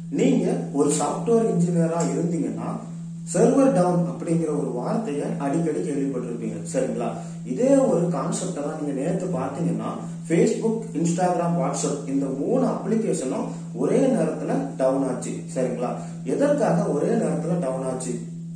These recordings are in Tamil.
நீங்க ஒரு சாஃப்ட்வேர் இன்ஜினியரா இருந்தீங்கன்னா சர்வர் டவுன் அப்படிங்கிற ஒரு வார்த்தையை அடிக்கடி கேள்விப்பட்டிருப்பீங்க சரிங்களா இதே ஒரு கான்செப்டை தான் நீங்க நேத்து பார்த்தீங்கன்னா ஃபேஸ்புக் இன்ஸ்டாகிராம் வாட்ஸ்அப் இந்த மூணு அப்ளிகேஷனும் ஒரே நேரத்துல டவுன் ஆச்சு சரிங்களா எதற்காக ஒரே நேரத்துல டவுன் ஆச்சு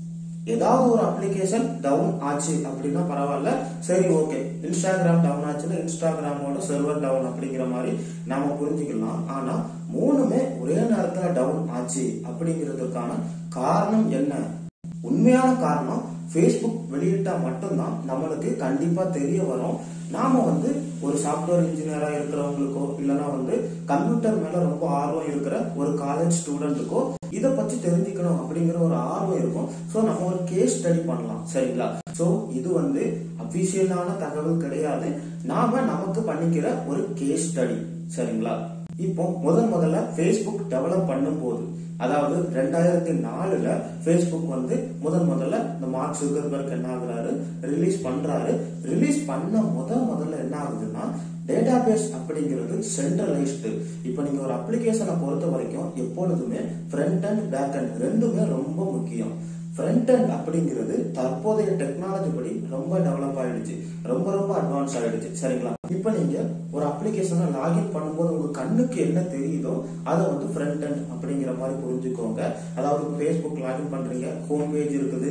ஏதாவது ஒரு அப்ளிகேஷன் டவுன் ஆச்சு அப்படின்னா பரவாயில்ல சரி ஓகே இன்ஸ்டாகிராம் டவுன் ஆச்சுன்னா இன்ஸ்டாகிராமோட சர்வர் டவுன் அப்படிங்கிற மாதிரி நாம புரிஞ்சுக்கலாம் ஆனா மூணுமே ஒரே நேரத்துல டவுன் ஆச்சு அப்படிங்கிறதுக்கான காரணம் என்ன உண்மையான காரணம் ஃபேஸ்புக் வெளியிட்டா மட்டும்தான் நம்மளுக்கு கண்டிப்பா தெரிய வரும் நாம வந்து ஒரு சாஃப்ட்வேர் இன்ஜினியரா இருக்கிறவங்களுக்கோ இல்லைன்னா வந்து கம்ப்யூட்டர் மேல ரொம்ப ஆர்வம் இருக்கிற ஒரு காலேஜ் ஸ்டூடெண்ட்டுக்கோ இத பத்தி தெரிஞ்சுக்கணும் அப்படிங்கிற ஒரு ஆர்வம் இருக்கும் சோ நம்ம ஒரு கேஸ் ஸ்டடி பண்ணலாம் சரிங்களா சோ இது வந்து அபிஷியலான தகவல் கிடையாது நாம நமக்கு பண்ணிக்கிற ஒரு கேஸ் ஸ்டடி சரிங்களா இப்போ முதன் முதல்ல ஃபேஸ்புக் டெவலப் பண்ணும் போது அதாவது ரெண்டாயிரத்தி நாலுல ஃபேஸ்புக் வந்து முதன் முதல்ல இந்த மார்க் சுகர்பர்க் என்ன ஆகுறாரு ரிலீஸ் பண்றாரு ரிலீஸ் பண்ண முதல் முதல்ல என்ன ஆகுதுன்னா டேட்டாபேஸ் அப்படிங்கிறது சென்ட்ரலைஸ்டு இப்போ நீங்க ஒரு அப்ளிகேஷனை பொறுத்த வரைக்கும் எப்பொழுதுமே ஃப்ரண்ட் அண்ட் பேக் அண்ட் ரெண்டுமே ரொம்ப முக்கியம் ஃப்ரண்ட் அண்ட் அப்படிங்கிறது தற்போதைய டெக்னாலஜி படி ரொம்ப டெவலப் ஆயிடுச்சு ரொம்ப ரொம்ப அட்வான்ஸ் ஆயிடுச்சு சரிங்களா இப்போ நீங்க ஒரு அப்ளிகேஷனை லாகின் பண்ணும்போது உங்க கண்ணுக்கு என்ன தெரியுதோ அதை வந்து ஃப்ரண்ட் அண்ட் அப்படிங்கிற மாதிரி புரிஞ்சுக்கோங்க அதாவது ஃபேஸ்புக் லாகின் பண்றீங்க ஹோம் பேஜ் இருக்குது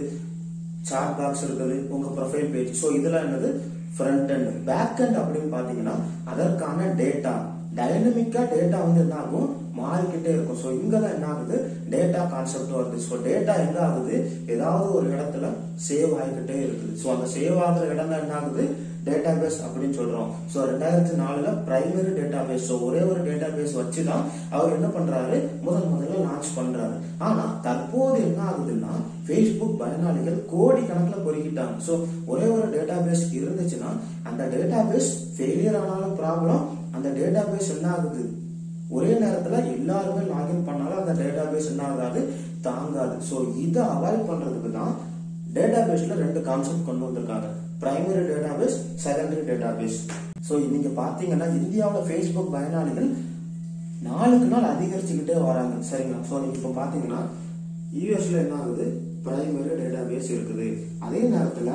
சாட் பாக்ஸ் இருக்குது உங்க ப்ரொஃபைல் பேஜ் ஸோ இதெல்லாம் என்னது ஃப்ரண்ட் அண்ட் பேக் அண்ட் அப்படின்னு பாத்தீங்கன்னா அதற்கான டேட்டா டைனமிக்கா டேட்டா வந்து என்ன ஆகும் மாறிக்கிட்டே இருக்கும் ஸோ இங்க தான் என்ன ஆகுது டேட்டா கான்செப்ட் வருது ஸோ டேட்டா எங்க ஆகுது ஏதாவது ஒரு இடத்துல சேவ் ஆகிக்கிட்டே இருக்குது ஸோ அந்த சேவ் ஆகுற இடம் தான் என்ன ஆகுது டேட்டாபேஸ் அப்படின்னு சொல்றோம் ஸோ ரெண்டாயிரத்தி நாலுல பிரைமரி டேட்டாபேஸ் ஸோ ஒரே ஒரு டேட்டாபேஸ் வச்சு தான் அவர் என்ன பண்றாரு முதல் முதல்ல லான்ச் பண்றாரு ஆனா தற்போது என்ன ஆகுதுன்னா ஃபேஸ்புக் பயனாளிகள் கோடி கணக்கில் பொறுக்கிட்டாங்க ஸோ ஒரே ஒரு டேட்டாபேஸ் இருந்துச்சுன்னா அந்த டேட்டாபேஸ் ஃபெயிலியர் ஆனாலும் ப்ராப்ளம் அந்த டேட்டாபேஸ் என்ன ஆகுது ஒரே நேரத்துல எல்லாருமே லாகின் பண்ணாலும் அந்த டேட்டாபேஸ் என்ன ஆகாது தாங்காது ஸோ இதை அவாய்ட் பண்றதுக்கு தான் டேட்டாபேஸ்ல ரெண்டு கான்செப்ட் கொண்டு வந்திருக்காங்க primary database secondary database so நீங்க பாத்தீங்கன்னா இந்தியாவில் ஃபேஸ்புக் பயனாளிகள் நாளுக்கு நாள் அதிகரிச்சுக்கிட்டே வராங்க சரிங்களா ஸோ நீங்க இப்போ பாத்தீங்கன்னா யூஎஸ்ல என்ன ஆகுது பிரைமரி டேட்டாபேஸ் இருக்குது அதே நேரத்துல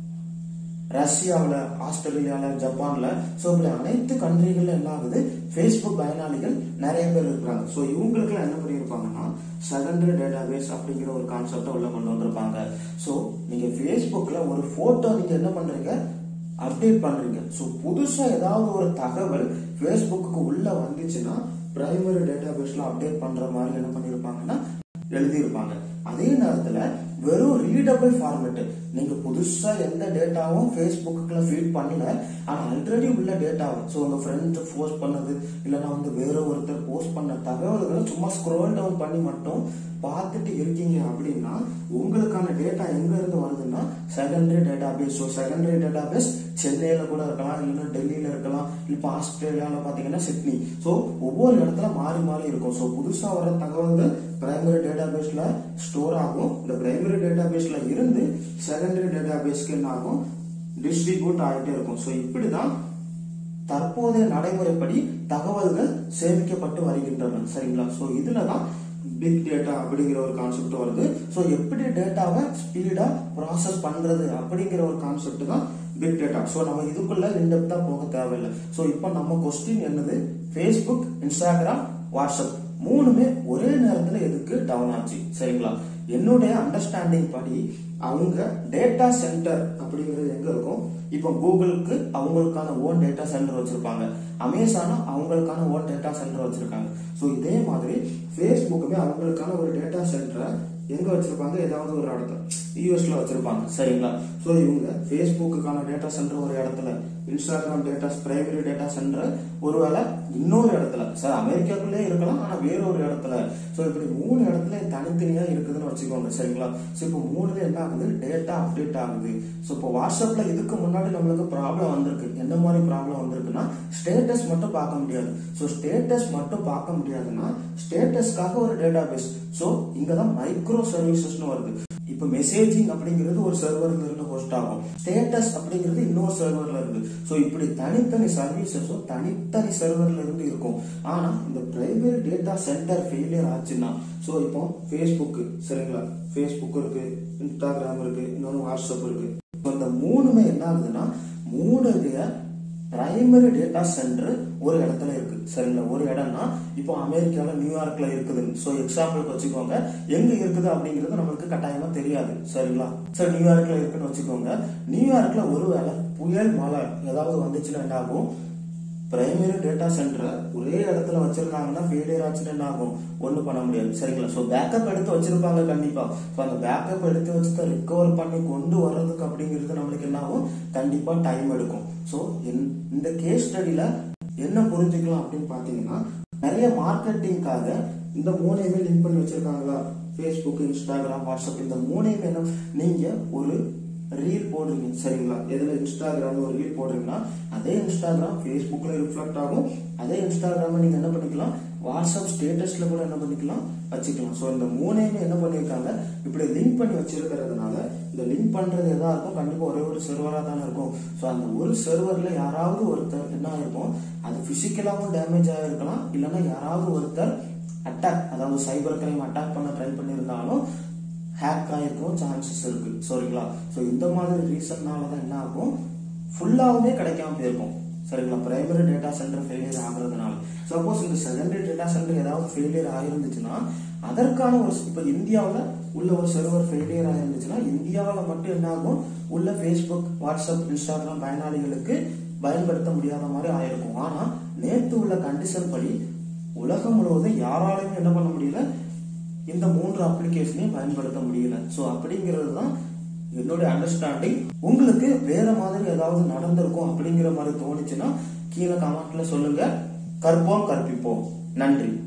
ரஷ்யாவில் ஆஸ்திரேலியாவில் ஜப்பான்ல ஸோ இப்படி அனைத்து கண்ட்ரிகள்ல என்ன ஆகுது ஃபேஸ்புக் பயனாளிகள் நிறைய பேர் இருக்கிறாங்க ஸோ இவங்களுக்குலாம் என்ன பண்ணியிருப்பாங்கன்னா செகண்டரி டேட்டாபேஸ் அப்படிங்கிற ஒரு கான்செப்டை உள்ள கொண்டு வந்திருப்பாங்க ஸோ நீங்க ஃபேஸ்புக்ல ஒரு போட்டோ நீங்க என்ன பண்றீங்க அப்டேட் பண்றீங்க ஸோ புதுசா ஏதாவது ஒரு தகவல் ஃபேஸ்புக்கு உள்ள வந்துச்சுன்னா பிரைமரி டேட்டாபேஸ்ல அப்டேட் பண்ற மாதிரி என்ன பண்ணியிருப்பாங்கன்னா எழுதியிருப்பாங்க அதே நேரத்துல வெறும் ரீடபிள் ஃபார்மேட் நீங்க புதுசா எந்த டேட்டாவும் ஃபேஸ்புக்குள்ள ஃபீட் பண்ணல ஆனா ஆல்ரெடி உள்ள டேட்டாவை ஸோ உங்க ஃப்ரெண்ட் போஸ்ட் பண்ணது இல்லைன்னா வந்து வேற ஒருத்தர் போஸ்ட் பண்ண தகவல்களை சும்மா ஸ்க்ரோல் டவுன் பண்ணி மட்டும் பார்த்துட்டு இருக்கீங்க அப்படின்னா உங்களுக்கான டேட்டா எங்க இருந்து வருதுன்னா secondary database so secondary database சென்னையில கூட இருக்கலாம் இல்லைன்னா டெல்லியில இருக்கலாம் இப்போ ஆஸ்திரேலியாவில் பார்த்தீங்கன்னா சிட்னி ஸோ ஒவ்வொரு இடத்துல மாறி மாறி இருக்கும் ஸோ புதுசா வர தகவல்கள் பிரைமரி டேட்டாபேஸ்ல ஸ்டோர் ஆகும் இந்த பிரைமரி டேட்டாபேஸ்ல இருந்து செகண்டரி டேட்டாபேஸ்க்கு என்ன ஆகும் டிஸ்ட்ரிபியூட் ஆகிட்டே இருக்கும் ஸோ இப்படிதான் தற்போதைய நடைமுறைப்படி தகவல்கள் சேமிக்கப்பட்டு வருகின்றன சரிங்களா ஸோ இதுல தான் பிக் டேட்டா அப்படிங்கிற ஒரு கான்செப்ட் வருது ஸோ எப்படி டேட்டாவை ஸ்பீடா ப்ராசஸ் பண்றது அப்படிங்கிற ஒரு கான்செப்ட் தான் பிக் டேட்டா ஸோ நம்ம இதுக்குள்ள இன்டெப்தா போக தேவையில்லை ஸோ இப்போ நம்ம கொஸ்டின் என்னது ஃபேஸ்புக் இன்ஸ்டாகிராம் வாட்ஸ்அப் மூணுமே ஒரே நேரத்துல எதுக்கு டவுன் ஆச்சு சரிங்களா என்னுடைய அண்டர்ஸ்டாண்டிங் படி அவங்க டேட்டா சென்டர் அப்படிங்கிறது எங்க இருக்கும் இப்போ கூகுளுக்கு அவங்களுக்கான ஓன் டேட்டா சென்டர் வச்சிருப்பாங்க அமேசானும் அவங்களுக்கான ஓன் டேட்டா சென்டர் வச்சிருக்காங்க ஸோ இதே மாதிரி ஃபேஸ்புக்குமே அவங்களுக்கான ஒரு டேட்டா சென்டரை எங்க வச்சிருப்பாங்க ஏதாவது ஒரு இடத்துல யூஎஸ்ல வச்சிருப்பாங்க சரிங்களா ஸோ இவங்க ஃபேஸ்புக்குக்கான டேட்டா சென்டர் ஒரு இடத்துல Instagram data primary data centre ஒருவேளை இன்னொரு இடத்துல சார் அமெரிக்காக்குள்ளே இருக்கலாம் ஆனா வேற ஒரு இடத்துல ஸோ இப்படி மூணு இடத்துல தனித்தனியா இருக்குதுன்னு வச்சுக்கோங்க சரிங்களா ஸோ இப்போ மூணுல என்ன ஆகுது டேட்டா அப்டேட் ஆகுது ஸோ இப்போ வாட்ஸ்அப்ல இதுக்கு முன்னாடி நம்மளுக்கு ப்ராப்ளம் வந்திருக்கு எந்த மாதிரி ப்ராப்ளம் வந்திருக்குன்னா ஸ்டேட்டஸ் மட்டும் பார்க்க முடியாது ஸோ ஸ்டேட்டஸ் மட்டும் பார்க்க முடியாதுன்னா ஸ்டேட்டஸ்க்காக ஒரு டேட்டா பேஸ் ஸோ இங்க தான் மைக்ரோ சர்வீசஸ்னு வருது இப்போ மெசேஜிங் அப்படிங்கிறது ஒரு சர்வர்ல இருந்து ஹோஸ்ட் ஆகும் ஸ்டேட்டஸ் அப்படிங்கிறது இன்னொரு சர்வர்ல இருக்கு ஸோ இப்படி தனித்தனி சர்வீசஸும் தனி தனித்தனி சர்வர்ல இருந்து இருக்கும் ஆனா இந்த பிரைமரி டேட்டா சென்டர் ஃபெயிலியர் ஆச்சுன்னா ஸோ இப்போ ஃபேஸ்புக் சரிங்களா ஃபேஸ்புக் இருக்கு இன்ஸ்டாகிராம் இருக்கு இன்னொன்று வாட்ஸ்அப் இருக்கு இப்போ இந்த மூணுமே என்ன ஆகுதுன்னா மூணுடைய பிரைமரி டேட்டா சென்டர் ஒரு இடத்துல இருக்கு சரிங்களா ஒரு இடம்னா இப்போ அமெரிக்கால நியூயார்க்ல இருக்குது ஸோ எக்ஸாம்பிளுக்கு வச்சுக்கோங்க எங்க இருக்குது அப்படிங்கிறது நம்மளுக்கு கட்டாயமா தெரியாது சரிங்களா சரி நியூயார்க்ல இருக்குன்னு வச்சுக்கோங்க நியூயார்க்ல ஒருவேளை புயல் மழை ஏதாவது வந்துச்சுன்னா என்ன ஆகும் பிரைமரி டேட்டா சென்டரை ஒரே இடத்துல வச்சிருக்காங்கன்னா ஃபெயிலியர் ஆச்சுன்னா என்ன ஆகும் ஒன்றும் பண்ண முடியாது சரிங்களா ஸோ பேக்கப் எடுத்து வச்சிருப்பாங்க கண்டிப்பா ஸோ அந்த பேக்கப் எடுத்து வச்சுட்டு ரிகவர் பண்ணி கொண்டு வர்றதுக்கு அப்படிங்கிறது நம்மளுக்கு என்ன ஆகும் கண்டிப்பா டைம் எடுக்கும் ஸோ இந்த கேஸ் ஸ்டடியில என்ன புரிஞ்சுக்கலாம் அப்படின்னு பாத்தீங்கன்னா நிறைய மார்க்கெட்டிங்காக இந்த மூணையுமே லிங்க் பண்ணி வச்சிருக்காங்களா ஃபேஸ்புக் இன்ஸ்டாகிராம் வாட்ஸ்அப் இந்த மூணையுமே என்ன நீங்க ஒரு ரீல் போடுறீங்க சரிங்களா எதுல இன்ஸ்டாகிராம்ல ஒரு ரீல் போடுறீங்கன்னா அதே இன்ஸ்டாகிராம் ஃபேஸ்புக்ல ரிஃப்ளெக்ட் ஆகும் அதே இன்ஸ்டாகிராம் நீங்க என்ன பண்ணிக்கலாம் வாட்ஸ்அப் ஸ்டேட்டஸ்ல கூட என்ன பண்ணிக்கலாம் வச்சுக்கலாம் ஸோ இந்த மூணையுமே என்ன பண்ணிருக்காங்க இப்படி லிங்க் பண்ணி வச்சிருக்கிறதுனால இந்த லிங்க் பண்றது எதா இருக்கும் கண்டிப்பா ஒரே ஒரு சர்வரா தானே இருக்கும் ஸோ அந்த ஒரு சர்வர்ல யாராவது ஒருத்தர் என்ன ஆயிருக்கும் அது பிசிக்கலாவும் டேமேஜ் ஆயிருக்கலாம் இல்லைன்னா யாராவது ஒருத்தர் அட்டாக் அதாவது சைபர் கிரைம் அட்டாக் பண்ண ட்ரை பண்ணியிருந்தாலும் ஹேக் ஆயிருக்கவும் சான்சஸ் இருக்கு சரிங்களா ஸோ இந்த மாதிரி ரீசன்னால தான் என்ன ஆகும் ஃபுல்லாவுமே கிடைக்காம போயிருக்கும் சரிங்களா பிரைமரி டேட்டா சென்டர் ஃபெயிலியர் ஆகுறதுனால சப்போஸ் இந்த செகண்டரி டேட்டா சென்டர் ஏதாவது ஃபெயிலியர் ஆயிருந்துச்சுன்னா அதற்கான ஒரு இப்போ இந்தியாவில் உள்ள ஒரு சர்வர் ஃபெயிலியர் ஆயிருந்துச்சுன்னா இந்தியாவில் மட்டும் என்ன ஆகும் உள்ள ஃபேஸ்புக் வாட்ஸ்அப் இன்ஸ்டாகிராம் பயனாளிகளுக்கு பயன்படுத்த முடியாத மாதிரி ஆயிருக்கும் ஆனா நேற்று உள்ள கண்டிஷன் படி உலகம் முழுவதும் யாராலையும் என்ன பண்ண முடியல இந்த மூன்று அப்ளிகேஷனையும் பயன்படுத்த முடியல ஸோ அப்படிங்கிறது தான் என்னுடைய அண்டர்ஸ்டாண்டிங் உங்களுக்கு வேற மாதிரி ஏதாவது நடந்திருக்கும் அப்படிங்கிற மாதிரி தோணுச்சுன்னா கீழே கமெண்ட்ல சொல்லுங்க கற்போம் கற்பிப்போம் நன்றி